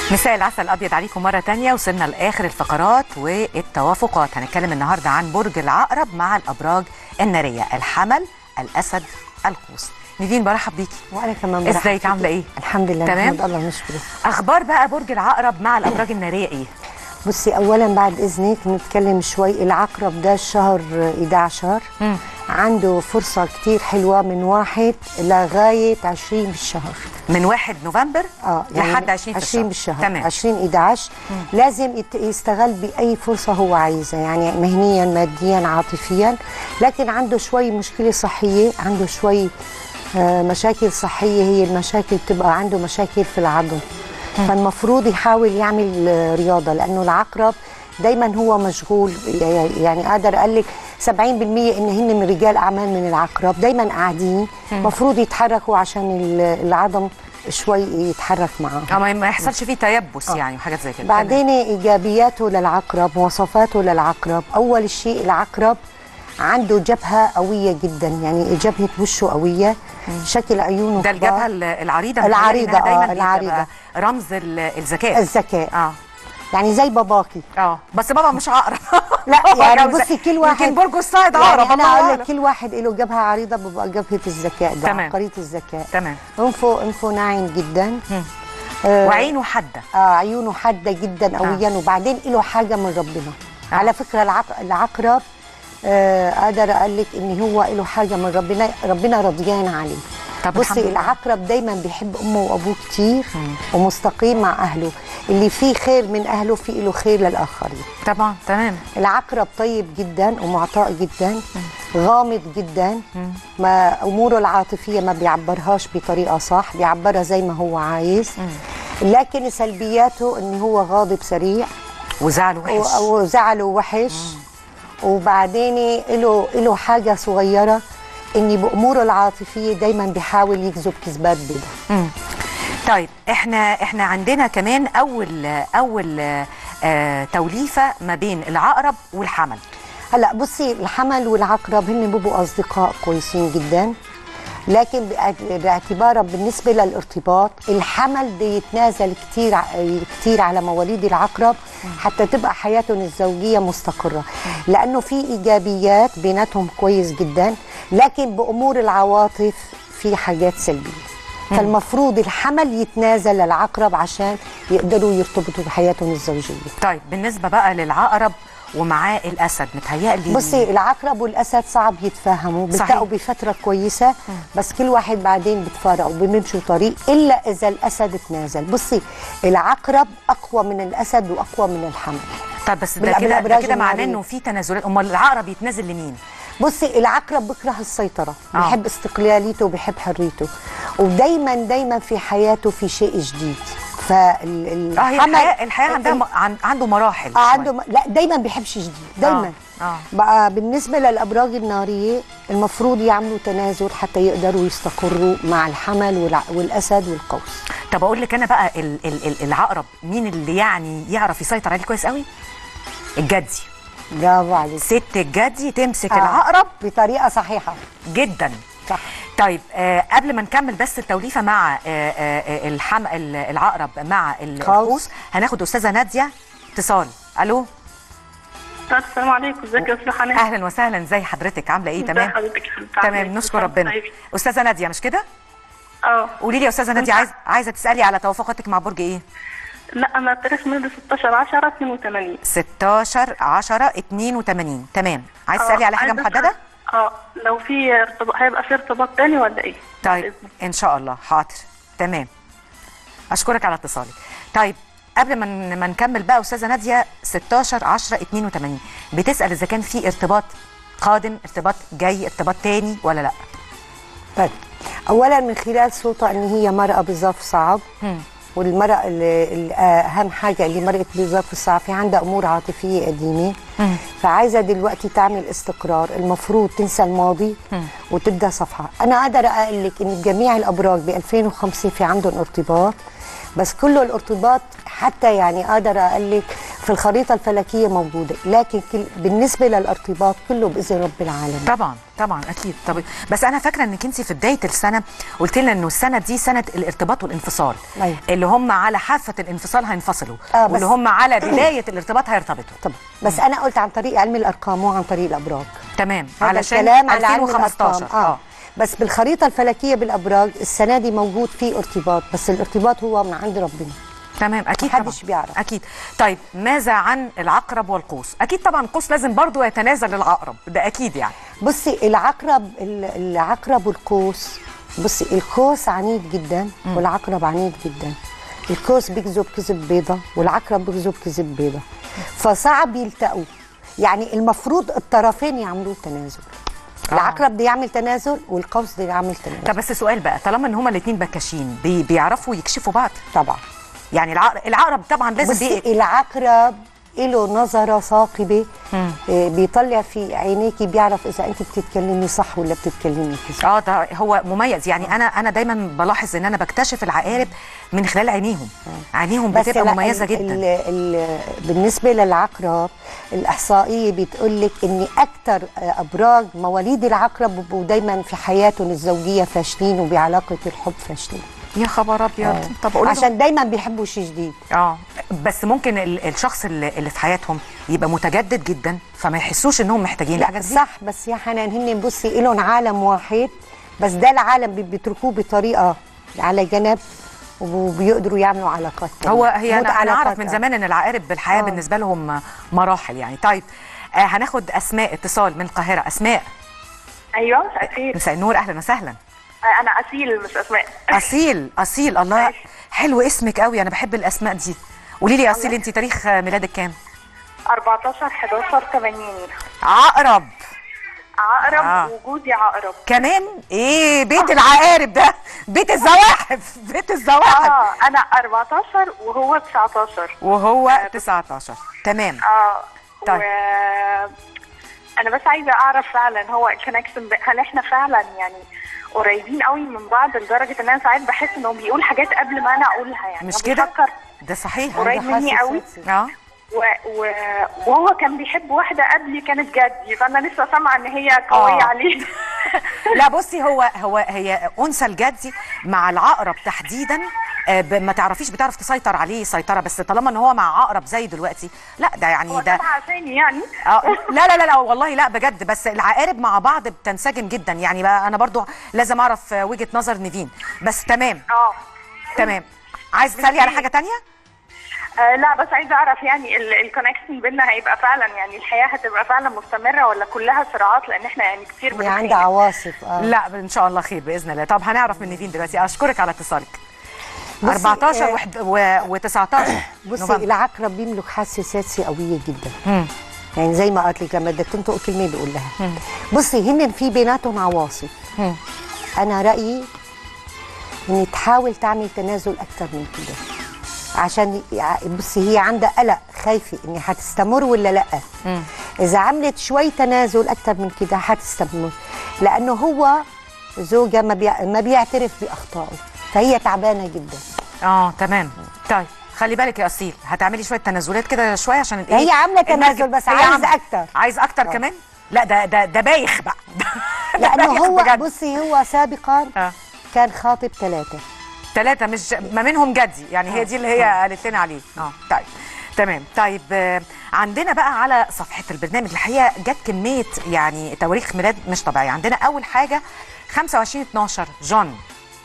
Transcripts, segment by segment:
مساء العسل الابيض عليكم مره تانية وصلنا لاخر الفقرات والتوافقات هنتكلم النهارده عن برج العقرب مع الابراج الناريه الحمل الاسد القوس نيفين برحب بيكي وانا كمان برحب ازيك عامله ايه الحمد لله تمام؟ نحمد الله ونشكره اخبار بقى برج العقرب مع الابراج الناريه ايه بصي اولا بعد اذنك نتكلم شوي العقرب ده الشهر 11 مم. عنده فرصه كتير حلوه من واحد لغايه 20 بالشهر من 1 نوفمبر اه لحد 20 في 20 الشهر. بالشهر تمام 20 11 لازم يت- يستغل باي فرصه هو عايزها يعني مهنيا ماديا عاطفيا لكن عنده شوي مشكله صحيه عنده شوي آه، مشاكل صحيه هي المشاكل بتبقى عنده مشاكل في العظم فالمفروض يحاول يعمل آه، رياضه لانه العقرب دايما هو مشغول يعني اقدر اقول لك 70% ان هن من رجال اعمال من العقرب دايما قاعدين المفروض يتحركوا عشان ال- العظم شوي يتحرك معاه اه ما- ما يحصلش فيه تيبس يعني وحاجات زي كده بعدين ايجابياته للعقرب مواصفاته للعقرب اول شيء العقرب عنده جبهه قويه جدا يعني جبهه وشه قويه شكل عيونه ده كبار. الجبهه ال- العريضه العريضة، متهيألي إنها آه، دايما العريضة. بتبقى رمز ال- الذكاء الذكاء اه يعني زي باباكي اه بس بابا مش عقرب لا هو يعني جوزة. بصي كل واحد يمكن برج الصاعد يعني عقرب انا الله اقول أعلم. لك كل واحد له جبهه عريضه بيبقى جبهه الذكاء ده تمام. عبقريه الذكاء تمام انفه انفه ناعم جدا مم. آه، وعينه حاده آه عيونه حاده جدا قويا وبعدين له حاجه من ربنا آه. على فكره العق... العقرب آه اقدر اقول لك ان هو له حاجه من ربنا ربنا رضيان عليه طب الحمد بصي لله. العقرب دايما بيحب امه وابوه كتير ومستقيم مع اهله اللي فيه خير من اهله فيه له خير للاخرين طبعا تمام العقرب طيب جدا ومعطاء جدا غامض جدا ما اموره العاطفيه ما بيعبرهاش بطريقه صح بيعبرها زي ما هو عايز لكن سلبياته ان هو غاضب سريع وزعله وحش و- وزعله وحش وبعدين له له حاجه صغيره ان باموره العاطفيه دايما بيحاول يكذب كذبات بيضة مم. طيب احنا احنا عندنا كمان اول اول آه توليفه ما بين العقرب والحمل هلا بصي الحمل والعقرب هن بيبقوا اصدقاء كويسين جدا لكن بأ- باعتبارا بالنسبه للارتباط الحمل بده يتنازل كثير كثير على مواليد العقرب حتى تبقى حياتهم الزوجيه مستقره لانه في ايجابيات بيناتهم كويس جدا لكن بامور العواطف في حاجات سلبيه فالمفروض الحمل يتنازل للعقرب عشان يقدروا يرتبطوا بحياتهم الزوجيه طيب بالنسبه بقى للعقرب ومعاه الاسد متهيألي بصي العقرب والاسد صعب يتفاهموا صحيح. بيلتقوا بفتره كويسه بس كل واحد بعدين بتفارقوا بيمشوا طريق الا اذا الاسد تنازل بصي العقرب اقوى من الاسد واقوى من الحمل طب بس ده بالأب- كده ده بالأبراج كده معناه النارية. انه في تنازلات امال العقرب يتنازل لمين بصي العقرب بيكره السيطره آه. بيحب استقلاليته وبيحب حريته ودايما دايما في حياته في شيء جديد اه هي فالحمل الحياه الحياه عندها م... عن... عنده مراحل اه شوية. عنده م- لا دايما بيحب شيء جديد دايما آه، آه. بقى بالنسبه للابراج الناريه المفروض يعملوا تنازل حتى يقدروا يستقروا مع الحمل والع... والاسد والقوس طب اقول لك انا بقى ال... ال... ال... العقرب مين اللي يعني يعرف يسيطر عليه كويس قوي الجدي برافو عليك ست الجدي تمسك آه. العقرب بطريقه صحيحه جدا صح طيب آه قبل ما نكمل بس التوليفه مع آه آه الحم ال- العقرب مع ال- قوس. القوس هناخد استاذه ناديه اتصال الو طيب السلام عليكم ازيك يا استاذ حنان اهلا وسهلا ازي حضرتك عامله ايه ازي تمام حضرتك يا حبيبتي؟ عاملة تمام ايه؟ نشكر ربنا طيب. استاذه ناديه مش كده اه قولي لي يا استاذه ناديه عايز عايزه تسالي على توافقاتك مع برج ايه لا انا تاريخ ميلادي 16 10 82 16 10 82 تمام عايز تسالي على حاجه عايزة محدده أسأل- اه لو في ارتباط هيبقى في ارتباط تاني ولا ايه؟ بعد طيب إذنك. ان شاء الله حاضر تمام اشكرك على اتصالك طيب قبل ما ن- ما نكمل بقى استاذه ناديه 16 10 82 بتسال اذا كان في ارتباط قادم ارتباط جاي ارتباط تاني ولا لا طيب اولا من خلال صوتها ان هي مرأة بظرف صعب مم. والمرأة اللي اللي اهم حاجة اللي مرقت بظرف صعب في عندها امور عاطفية قديمة مم. فعايزة دلوقتي تعمل استقرار المفروض تنسى الماضي وتبدا صفحة انا اقدر اقول لك ان جميع الابراج ب 2005 في عندهم ارتباط بس كله الارتباط حتى يعني اقدر اقول لك في الخريطه الفلكيه موجوده لكن كل بالنسبه للارتباط كله باذن رب العالمين طبعا طبعا اكيد طب بس انا فاكره انك انت في بدايه السنه قلت لنا انه السنه دي سنه الارتباط والانفصال أيوة. اللي هم على حافه الانفصال هينفصلوا آه، بس- واللي هم على بدايه الارتباط هيرتبطوا طبعا بس انا قلت عن طريق علم الارقام مو عن طريق الابراج تمام هذا علشان الكلام على علم 2015 الأرقام. آه. بس بالخريطه الفلكيه بالابراج السنه دي موجود في ارتباط بس الارتباط هو من عند ربنا تمام اكيد محدش طبعا بيعرف. اكيد طيب ماذا عن العقرب والقوس اكيد طبعا القوس لازم برضو يتنازل للعقرب ده اكيد يعني بصي العقرب ال- العقرب والقوس بصي القوس عنيد جدا والعقرب عنيد جدا القوس بيكذب كذب بيضة والعقرب بيكذب كذب بيضة فصعب يلتقوا يعني المفروض الطرفين يعملوا تنازل العقرب بده يعمل تنازل والقوس بده يعمل تنازل طب بس سؤال بقى طالما ان هما الاثنين بكاشين بي بيعرفوا يكشفوا بعض طبعا يعني العقرب, العقرب طبعا لازم بصي بي... العقرب له نظرة ثاقبة آه، بيطلع في عينيكي بيعرف إذا أنت بتتكلمي صح ولا بتتكلمي كذا اه ده هو مميز يعني انا انا دايما بلاحظ ان انا بكتشف العقارب من خلال عينيهم عينيهم بتبقى لا، مميزه ال- جدا ال ال بالنسبه للعقرب الاحصائيه بتقول لك ان اكثر ابراج مواليد العقرب بيبقوا دايما في حياتهم الزوجيه فاشلين وبعلاقه الحب فاشلين يا خبر ابيض طب قول عشان دايما بيحبوا شيء جديد اه بس ممكن ال- الشخص اللي, اللي في حياتهم يبقى متجدد جدا فما يحسوش انهم محتاجين لا الحاجات دي صح بس يا حنان هن بصي لهم عالم واحد بس ده العالم بي- بيتركوه بطريقه على جنب وبيقدروا يعملوا علاقات تانية. هو هي مو انا, أنا علاقات، اعرف من آه. زمان ان العقارب بالحياه آه. بالنسبه لهم مراحل يعني طيب آه هناخد اسماء اتصال من القاهره اسماء ايوه مساء الخير مساء النور اهلا وسهلا آه، انا اسيل مش اسماء اصيل اصيل الله حلو اسمك قوي انا بحب الاسماء دي قولي لي يا اصيل انت تاريخ ميلادك كام 14 11 80 عقرب عقرب آه. وجودي عقرب كمان ايه بيت العقارب ده بيت الزواحف بيت الزواحف اه انا 14 وهو 19 وهو 19 تمام اه طيب. و انا بس عايزه اعرف فعلا هو الكونكشن هل احنا فعلا يعني قريبين قوي من بعض لدرجه ان انا ساعات بحس انه بيقول حاجات قبل ما انا اقولها يعني مش هو كده بيفكر ده صحيح قريب عنده مني قوي. حاسة اه و... و... وهو كان بيحب واحده قبلي كانت جدي فانا لسه سامعه ان هي قويه آه. عليه لا بصي هو هو هي انثى الجدي مع العقرب تحديدا آه، ب- ما تعرفيش بتعرف تسيطر عليه سيطره بس طالما ان هو مع عقرب زي دلوقتي لا ده يعني هو ده سامعه عشاني يعني اه لا لا لا لا والله لا بجد بس العقارب مع بعض بتنسجم جدا يعني بقى انا برضو لازم اعرف آه، وجهه نظر نيفين بس تمام اه تمام عايز تسالي على حاجه تانية آه، لا بس عايزه اعرف يعني الكونكشن بينا هيبقى فعلا يعني الحياه هتبقى فعلا مستمره ولا كلها صراعات لان احنا يعني كتير هي عندها بنتخانق عواصف اه لا ان شاء الله خير باذن الله طب هنعرف من نيفين دلوقتي اشكرك على اتصالك بصي، 14 آه، وحد- و 19 بصي العقرب بيملك حاسه سادسه قويه جدا مم. يعني زي ما قالت لك لما بدها تنطق كلمه بيقول لها بصي هن في بيناتهم عواصف مم. انا رايي ان تحاول تعمل تنازل اكثر من كده عشان يع- بصي هي عندها قلق خايفه اني حتستمر ولا لا مم. اذا عملت شوي تنازل اكثر من كده حتستمر لانه هو زوجها ما, بيع... ما بيعترف باخطائه فهي تعبانه جدا اه تمام طيب خلي بالك يا اصيل هتعملي شويه تنازلات كده شويه عشان الايه هي عاملة تنازل النرجس- بس هي عايزة عاملة- أكتر. عايز اكتر كمان لا ده ده ده بايخ بقى ده لانه بايخ هو بجد. بصي هو سابقا آه. كان خاطب ثلاثه ثلاثة مش ما منهم جدي يعني هي دي اللي هي قالت لنا عليه اه طيب تمام طيب آه، عندنا بقى على صفحة البرنامج الحقيقة جت كمية يعني تواريخ ميلاد مش طبيعية عندنا أول حاجة 25 12 جون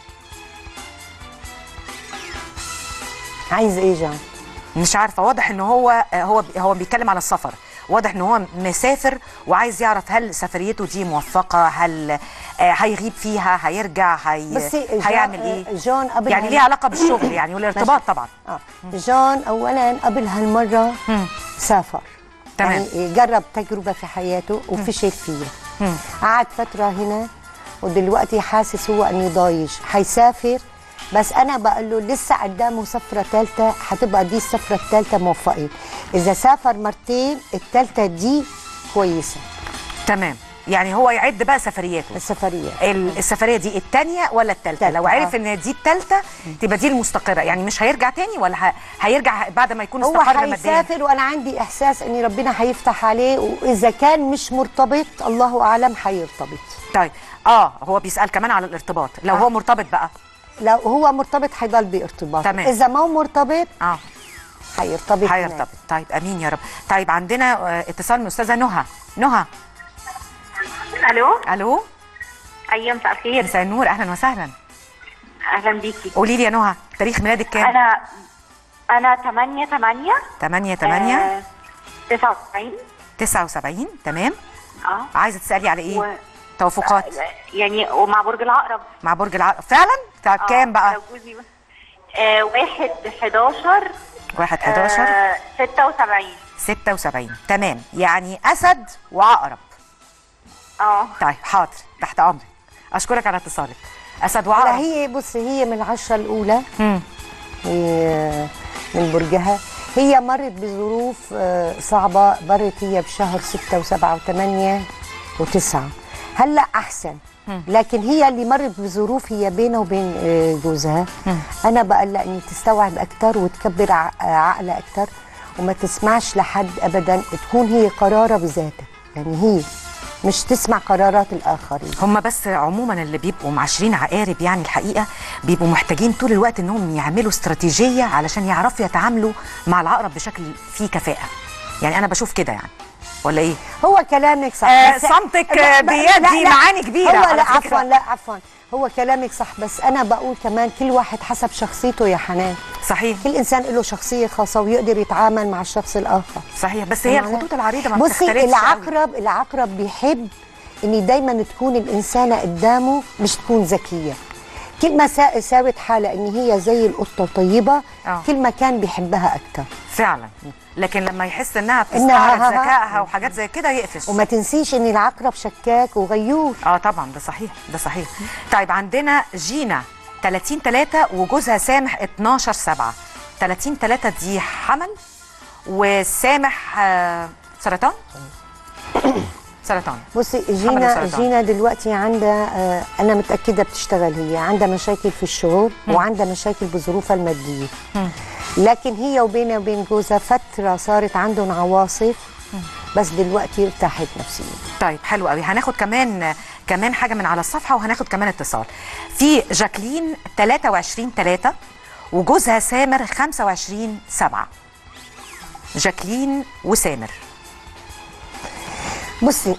عايز ايه جان مش عارفة واضح ان هو آه، هو هو بيتكلم على السفر واضح ان هو مسافر وعايز يعرف هل سفريته دي موفقة هل آه، هيغيب فيها هيرجع هي بسي جون- هيعمل ايه جون قبل يعني هال- ليه علاقة بالشغل يعني والارتباط طبعا اه جون اولا قبل هالمره مم. سافر تمام. يعني جرب تجربه في حياته وفشل فيها قعد فتره هنا ودلوقتي حاسس هو انه ضايج حيسافر بس انا بقول له لسه قدامه سفره ثالثه حتبقى دي السفره الثالثه موفقه اذا سافر مرتين الثالثه دي كويسه تمام يعني هو يعد بقى سفرياته السفريه ال- السفريه دي الثانيه ولا الثالثه التالتة، لو عرف آه. ان دي الثالثه تبقى دي المستقره يعني مش هيرجع تاني ولا ه... هيرجع بعد ما يكون هو استقر ماديا هيسافر وانا عندي احساس ان ربنا هيفتح عليه واذا كان مش مرتبط الله اعلم هيرتبط طيب اه هو بيسال كمان على الارتباط لو آه. هو مرتبط بقى لو هو مرتبط هيضل بارتباط تمام. اذا ما هو مرتبط اه هيرتبط هناك. هيرتبط طيب امين يا رب طيب عندنا آه، اتصال من استاذه نهى نهى الو الو ايوه مساء الخير مساء النور اهلا وسهلا اهلا بيكي قولي لي يا نهى تاريخ ميلادك كام انا انا 8 8 8 8 99 79 تمام اه عايزه تسالي على ايه و... توافقات يعني ومع برج العقرب مع برج العقرب فعلا طب آه، كام بقى لو جوزي بس. آه واحد 11 واحد 11 آه 76 76 تمام يعني اسد وعقرب اه طيب حاضر تحت امرك اشكرك على اتصالك اسد لا وعقرب هي بص هي من العشرة الأولى مم. هي من برجها هي مرت بظروف آه، صعبة مرت هي بشهر ستة وسبعة وثمانية وتسعة هلا أحسن لكن هي اللي مرت بظروف هي بينها وبين آه، جوزها أنا بقلق إني تستوعب أكتر وتكبر ع- آه، عقلها أكتر وما تسمعش لحد أبدا تكون هي قرارة بذاتها يعني هي مش تسمع قرارات الآخرين هم بس عموما اللي بيبقوا معاشرين عقارب يعني الحقيقه بيبقوا محتاجين طول الوقت انهم يعملوا استراتيجيه علشان يعرفوا يتعاملوا مع العقرب بشكل فيه كفاءه يعني انا بشوف كده يعني ولا ايه هو كلامك صح آه، بس- صمتك، لا، آه، لا، بيدي لا، معاني كبيرة هو على لا فكرة. عفوا لا عفوا هو كلامك صح بس انا بقول كمان كل واحد حسب شخصيته يا حنان صحيح كل انسان له شخصيه خاصه ويقدر يتعامل مع الشخص الاخر صحيح بس هي الخطوط العريضه ما بصي بتختلفش قوي. العقرب العقرب بيحب ان دايما تكون الانسانه قدامه مش تكون ذكيه كل ما سا- ساوت حالها ان هي زي القطه طيبه آه. كل ما كان بيحبها اكتر فعلا لكن لما يحس انها إنها- بتستعرض ذكائها وحاجات زي كده يقفش وما تنسيش ان العقرب شكاك وغيور اه طبعا ده صحيح ده صحيح طيب عندنا جينا 30 3 وجوزها سامح 12 7 30 3 دي حمل وسامح آه سرطان سرطان بصي حمل جينا وسرطان. جينا دلوقتي عندها آه، انا متاكده بتشتغل هي عندها مشاكل في الشغل وعندها مشاكل بظروفها الماديه لكن هي وبينها وبين جوزها فتره صارت عندهم عواصف بس دلوقتي ارتاحت نفسيا طيب حلو قوي هناخد كمان كمان حاجه من على الصفحه وهناخد كمان اتصال في جاكلين 23 3 وجوزها سامر 25 7 جاكلين وسامر بصي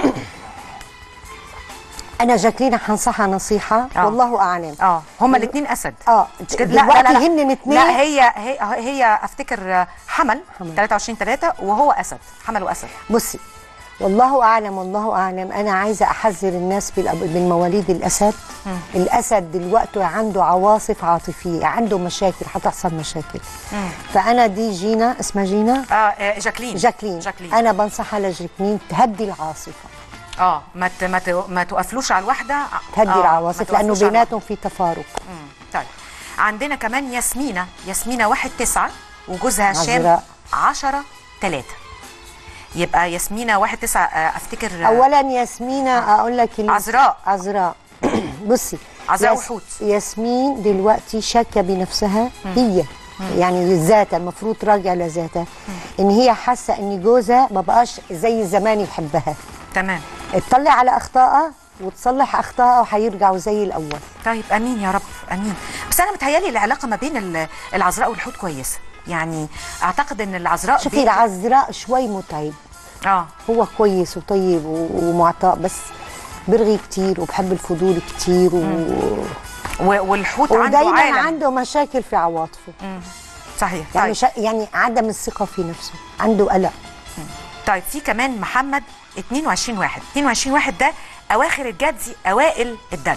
انا جاكلين حنصحها نصيحه آه. والله اعلم اه هما الاثنين اسد اه مش كده؟ دلوقتي هن اتنين لا هي هي هي افتكر حمل, حمل. 23 3 وهو اسد حمل واسد بصي والله اعلم والله اعلم انا عايزه احذر الناس بالأب- من مواليد الاسد الاسد دلوقتي عنده عواصف عاطفيه عنده مشاكل حتحصل مشاكل فانا دي جينا اسمها جينا اه آه، جاكلين جاكلين, جاكلين انا بنصحها لجاكلين تهدي العاصفه اه ما ت- ما ت- ما تقفلوش على الواحده تهدي آه، ما العواصف لانه تقفلوش على بيناتهم في تفارق مم. طيب عندنا كمان ياسمينة ياسمينة واحد تسعة وجوزها هشام عذراء. عشرة تلاتة يبقى ياسمينة واحد تسعة آه، افتكر آه، اولا ياسمينة اقول لك ال- عذراء. عذراء بصي عذراء ياس- وحوت. ياسمين دلوقتي شاكه بنفسها هي يعني ذاتها المفروض تراجع لذاتها ان هي حاسه ان جوزها ما بقاش زي زمان يحبها تمام تطلع على اخطائها وتصلح اخطائها وحيرجعوا زي الاول طيب امين يا رب امين بس انا متهيالي العلاقه ما بين ال- العذراء والحوت كويسه يعني اعتقد ان العذراء شوفي بي- العذراء شوي متعب اه هو كويس وطيب و- ومعطاء بس برغي كتير وبحب الفضول كتير و... و- والحوت عنده ودايما عالم عنده مشاكل في عواطفه صحيح يعني طيب. شا... يعني عدم الثقه في نفسه عنده قلق طيب في كمان محمد 22 واحد 22 واحد ده اواخر الجدي اوائل الدلو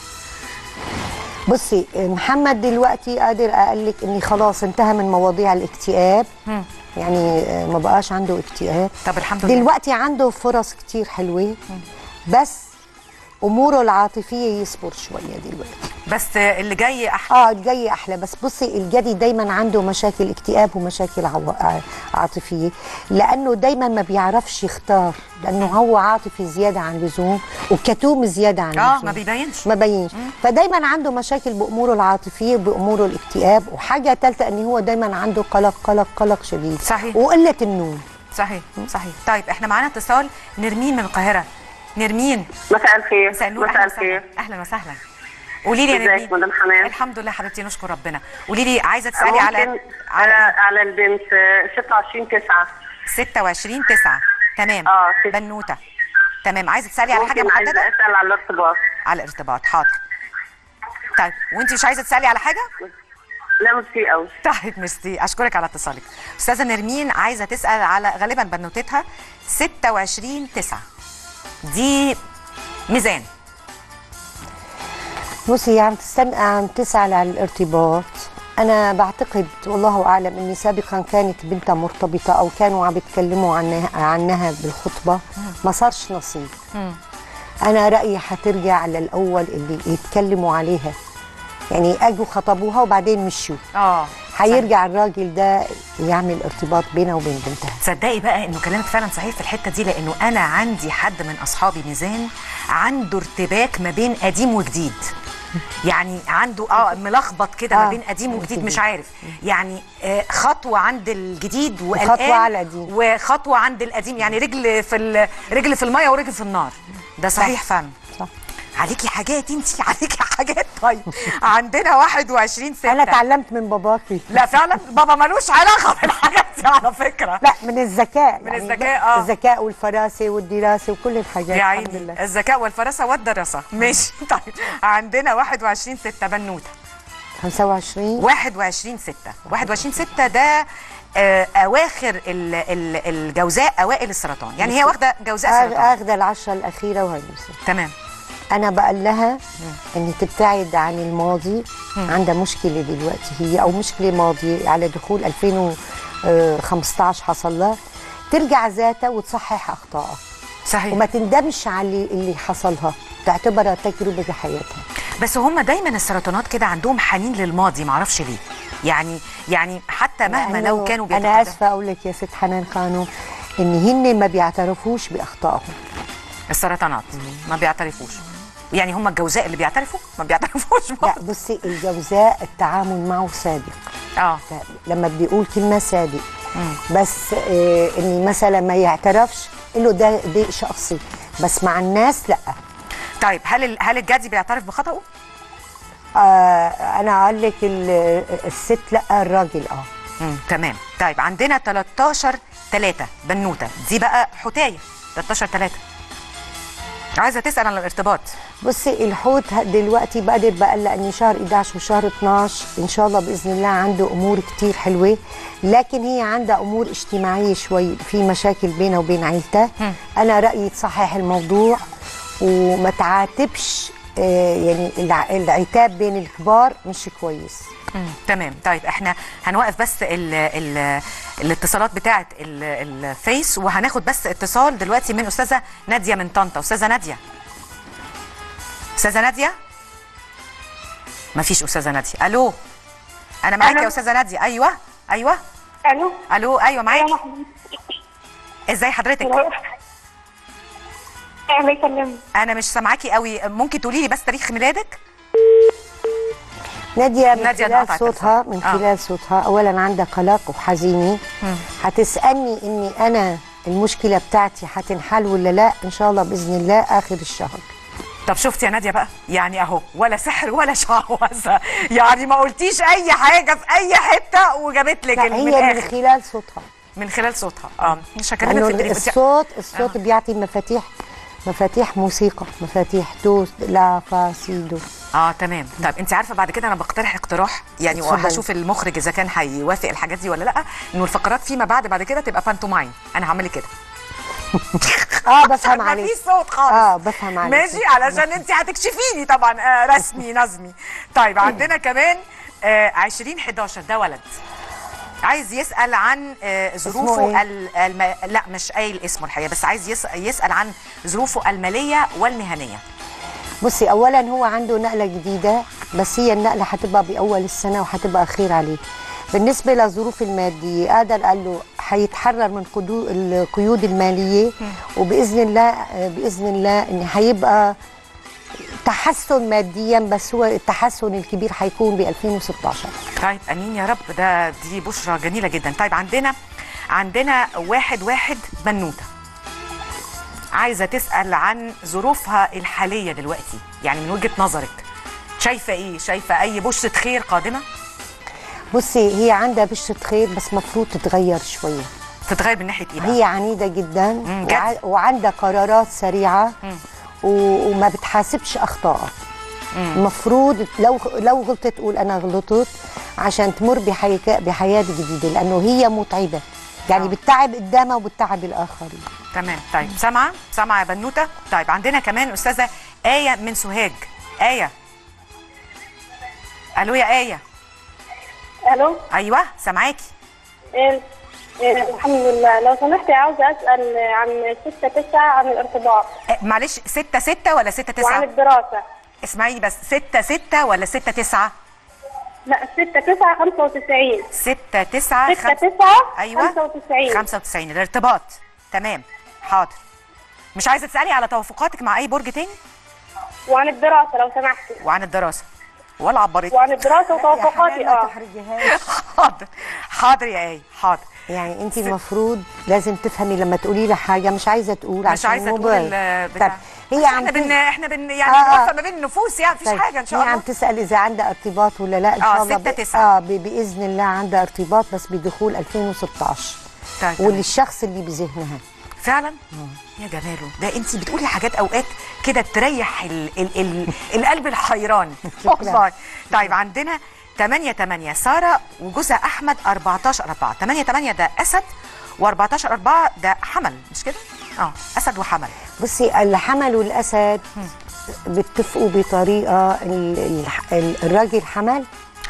بصي محمد دلوقتي قادر اقول لك اني خلاص انتهى من مواضيع الاكتئاب مم. يعني آه، ما بقاش عنده اكتئاب طب الحمد لله دلوقتي عنده فرص كتير حلوه بس اموره العاطفيه يصبر شويه دلوقتي بس اللي جاي احلى اه الجاي احلى بس بصي الجدي دايما عنده مشاكل اكتئاب ومشاكل عو... ع- عاطفيه لانه دايما ما بيعرفش يختار لانه هو عاطفي زياده عن اللزوم وكتوم زياده عن اه اللزوم ما بيبينش ما بينش فدايما عنده مشاكل باموره العاطفيه باموره الاكتئاب وحاجه ثالثه ان هو دايما عنده قلق قلق قلق شديد صحيح. وقله النوم صحيح صحيح طيب احنا معانا اتصال نرمين من القاهره نرمين مساء الخير مساء النور مساء اهلا وسهلا الخير اهلا وسهلا قولي لي يا ازيك نرمين مدام حنان؟ الحمد لله حبيبتي نشكر ربنا قولي لي عايزه تسالي على ممكن على على البنت آه، 26 9 26 9 تمام اه، ست. بنوته تمام عايزه تسالي على حاجه ممكن عايزه محدده اسال على الارتباط على الارتباط حاضر طيب وانت مش عايزه تسالي على حاجه لا ميرسي قوي طيب ميرسي اشكرك على اتصالك استاذه نرمين عايزه تسال على غالبا بنوتتها 26 9 دي ميزان بصي هي عم تستنى عم تسأل على الارتباط أنا بعتقد والله أعلم إني سابقا كانت بنتها مرتبطة أو كانوا عم بيتكلموا عنها عنها بالخطبة ما صارش نصيب أنا رأيي حترجع للأول اللي يتكلموا عليها يعني أجوا خطبوها وبعدين مشوا اه حيرجع الراجل ده يعمل ارتباط بينه وبين بنتها تصدقي بقى انه كلامك فعلا صحيح في الحته دي لانه انا عندي حد من اصحابي ميزان عنده ارتباك ما بين قديم وجديد يعني عنده اه ملخبط كده ما آه، بين قديم وجديد وجديد. مش عارف يعني آه خطوه عند الجديد وقلقان وخطوة على القديم. وخطوه عند القديم يعني رجل في ال- رجل في الميه ورجل في النار ده صحيح فعلا صح عليكي حاجات انت عليكي حاجات طيب عندنا 21 6 أنا اتعلمت من باباكي لا فعلا بابا ملوش علاقه بالحاجات دي على فكره لا من الذكاء من الذكاء، آه. الذكاء والفراسة والدراسة وكل الحاجات يا الحمد عيني لله الذكاء والفراسه والدراسه ماشي طيب عندنا 21 6 بنوته 25 21 6 21 6 ده آه، اواخر ال- ال- الجوزاء اوائل السرطان يعني هي واخده جوزاء آخ- سرطان اخذ العشرة الأخيرة وهي مسلمة. تمام أنا بقول لها إن تبتعد عن الماضي عندها مشكلة دلوقتي هي أو مشكلة ماضية على دخول 2015 حصل لها ترجع ذاتها وتصحح أخطائها صحيح وما تندمش على اللي, اللي حصلها تعتبرها تجربة بحياتها بس هم دايما السرطانات كده عندهم حنين للماضي معرفش ليه يعني يعني حتى مهما لو لأنه كانوا أنا بيتقدموا آسفة أقول لك يا ست حنان خانو إن هن ما بيعترفوش بأخطائهم السرطانات ما بيعترفوش يعني هم الجوزاء اللي بيعترفوا ما بيعترفوش لا بصي الجوزاء التعامل معه صادق اه لما بيقول كلمه صادق بس آه اني مثلا ما يعترفش له ده ضيق شخصي بس مع الناس لا طيب هل ال- هل الجدي بيعترف بخطأه؟ آه انا اقول لك ال- الست لا الراجل اه مم. تمام طيب عندنا 13 3 بنوته دي بقى حتايه 13 3 عايزه تسال عن الارتباط بصي الحوت ه- دلوقتي بقدر بقلق ان شهر 11 وشهر 12 ان شاء الله باذن الله عنده امور كتير حلوه لكن هي عندها امور اجتماعيه شوي في مشاكل بينها وبين عيلتها انا رايي تصحح الموضوع وما تعاتبش آه، يعني الع- العتاب بين الكبار مش كويس مم. تمام طيب احنا هنوقف بس ال ال الاتصالات بتاعه ال- الفيس وهناخد بس اتصال دلوقتي من استاذه ناديه من طنطا استاذه ناديه استاذه ناديه مفيش استاذه ناديه الو انا معاك ألو. يا استاذه ناديه ايوه ايوه الو الو ايوه معاك يا محمود ازاي حضرتك الله يسلمك انا مش سامعاكي قوي ممكن تقولي لي بس تاريخ ميلادك نادية من نادية خلال انقطعت صوتها التليفون. من آه. خلال صوتها أولا عندها قلق وحزينة هتسألني إني أنا المشكلة بتاعتي هتنحل ولا لا إن شاء الله بإذن الله آخر الشهر طب شفتي يا ناديه بقى يعني اهو ولا سحر ولا شعوذه يعني ما قلتيش اي حاجه في اي حته وجابت لك لا ال- هي من من الآخر. خلال صوتها من خلال صوتها اه مش هكلمك لأنه في التليفون الصوت الصوت بيعطي مفاتيح مفاتيح موسيقى مفاتيح دو لا فا سي دو اه تمام طب انت عارفه بعد كده انا بقترح اقتراح يعني اتفضلي. وهشوف المخرج اذا كان هيوافق الحاجات دي ولا لا انه الفقرات فيما بعد بعد كده تبقى بانتوماين انا هعمل كده اه بفهم ما عليك فيش صوت خالص اه بفهم عليك ماشي علشان انت هتكشفيني طبعا آه رسمي نظمي طيب عندنا كمان آه 20 11 ده ولد عايز يسأل عن آه، ظروفه إيه؟ ال- الم... لا مش قايل اسمه الحقيقة بس عايز يس... يسأل عن ظروفه المالية والمهنية بصي اولا هو عنده نقله جديده بس هي النقله هتبقى باول السنه وهتبقى خير عليه بالنسبه للظروف الماديه قادر قال له هيتحرر من قدو- القيود الماليه وباذن الله باذن الله ان هيبقى تحسن ماديا بس هو التحسن الكبير هيكون ب 2016 طيب امين يا رب ده دي بشرى جميله جدا طيب عندنا عندنا واحد واحد بنوته عايزه تسال عن ظروفها الحاليه دلوقتي يعني من وجهه نظرك شايفه ايه شايفه اي بشره خير قادمه بصي هي عندها بشرة خير بس مفروض تتغير شويه تتغير من ناحيه ايه بقى؟ هي عنيده جدا مم، جد. وع- وعندها قرارات سريعه و- وما بتحاسبش اخطائها المفروض لو لو غلطت تقول انا غلطت عشان تمر بحياة بحياه جديده لانه هي متعبه يعني آه. بتتعب قدامها وبتتعب الاخرين تمام طيب سامعه سامعه يا بنوته طيب عندنا كمان استاذه ايه من سوهاج ايه الو يا ايه الو ايوه سامعاكي إيه إيه الحمد لله لو سمحتي عاوزه اسال عن 6 9 عن الارتباط آه، معلش ستة ستة ولا ستة وعن تسعة الدراسه اسمعيني بس ستة ستة ولا ستة تسعة لا 6 9 95 ستة تسعة 6 خمسة 9 أيوة 95 95 الارتباط تمام حاضر مش عايزة تسألي على توافقاتك مع أي برج تاني وعن الدراسه لو سمحتي وعن الدراسة ولا عبرت وعن الدراسه وتوافقاتي ما اه تحرجيهاش حاضر حاضر يا ايه حاضر يعني انت المفروض لازم تفهمي لما تقولي لها حاجه مش عايزه تقول مش عشان عايزة تقول الموبايل. البتاع طب هي عم احنا بن تس- احنا بن يعني آه، آه. بنوفق ما بين النفوس يعني مفيش طيب، حاجة إن شاء هي الله عم تسال اذا عندها ارتباط ولا لا ان آه، شاء الله ستة ب- تسعة. اه ب- باذن الله عندها ارتباط بس بدخول 2016 طيب تمام. وللشخص اللي بذهنها فعلا يا جماله ده انت بتقولي حاجات اوقات كده تريح ال ال ال القلب الحيران والله طيب عندنا 8 8 ساره وجوزها احمد 14 4 8 8 ده اسد و14 4 ده حمل مش كده اه اسد وحمل بصي الحمل والاسد بيتفقوا بطريقه ال- ال- ال- الراجل حمل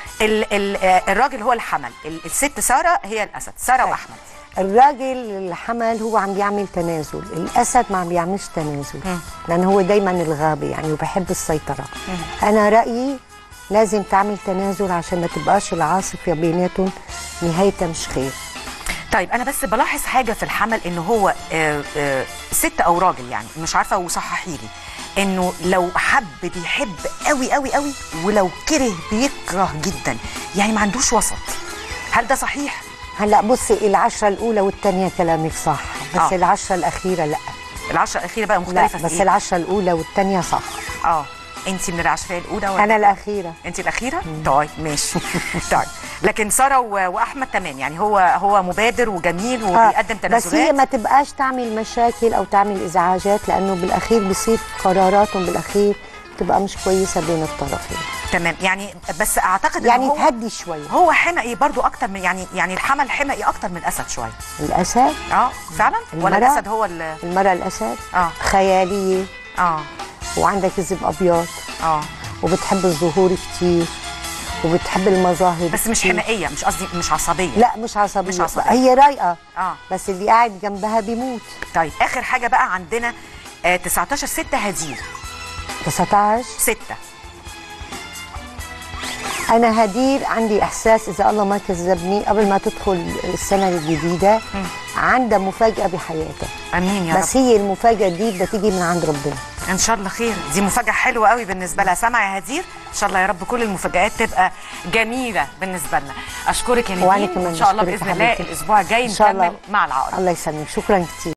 ال ال آه، الراجل هو الحمل ال- الست ساره هي الاسد ساره طيب. واحمد الراجل الحمل هو عم بيعمل تنازل الاسد ما عم بيعملش تنازل لان هو دايما الغابه يعني وبحب السيطره انا رايي لازم تعمل تنازل عشان ما تبقاش العاصفه بيناتهم نهايتها مش خير طيب انا بس بلاحظ حاجه في الحمل ان هو آه، آه، ست او راجل يعني مش عارفه وصححي لي انه لو حب بيحب قوي قوي قوي ولو كره بيكره جدا يعني ما عندوش وسط هل ده صحيح هلا بصي العشره الاولى والثانيه كلامك صح بس آه. آه. العشره الاخيره لا العشره الاخيره بقى لا مختلفه بس في إيه؟ العشره الاولى والثانيه صح اه انت من العشريه الاولى ولا انا الاخيره انت الاخيره طيب ماشي طيب لكن ساره و- واحمد تمام يعني هو هو مبادر وجميل وبيقدم آه، بس هي تنازلات ما تبقاش تعمل مشاكل او تعمل ازعاجات لانه بالاخير بصير قراراتهم بالاخير تبقى مش كويسه بين الطرفين تمام يعني بس اعتقد إن يعني هو تهدي شويه هو حمقي برضو اكتر من يعني يعني الحمل حمقي اكتر من الاسد شويه الاسد اه فعلا ولا المرأة؟ الاسد هو ال المراه الاسد اه خياليه اه وعندها كذب ابيض اه وبتحب الظهور كتير وبتحب المظاهر بس مش كتير. حمقيه مش قصدي مش عصبيه لا مش عصبيه مش عصبية. هي رايقه اه بس اللي قاعد جنبها بيموت طيب اخر حاجه بقى عندنا آه 19 6 هدير 19 6 انا هدير عندي احساس اذا الله ما كذبني قبل ما تدخل السنه الجديده عندها مفاجاه بحياتها امين يا بس رب هي المفاجاه دي بدها تيجي من عند ربنا ان شاء الله خير دي مفاجاه حلوه قوي بالنسبه لها سامع يا هدير ان شاء الله يا رب كل المفاجآت تبقى جميله بالنسبه لنا اشكرك يا وأنا نيفين كمان ان شاء الله بشكرك يا باذن الله حبيبتي. الاسبوع الجاي إن شاء الله. نكمل مع العقرب الله يسلمك شكرا كثير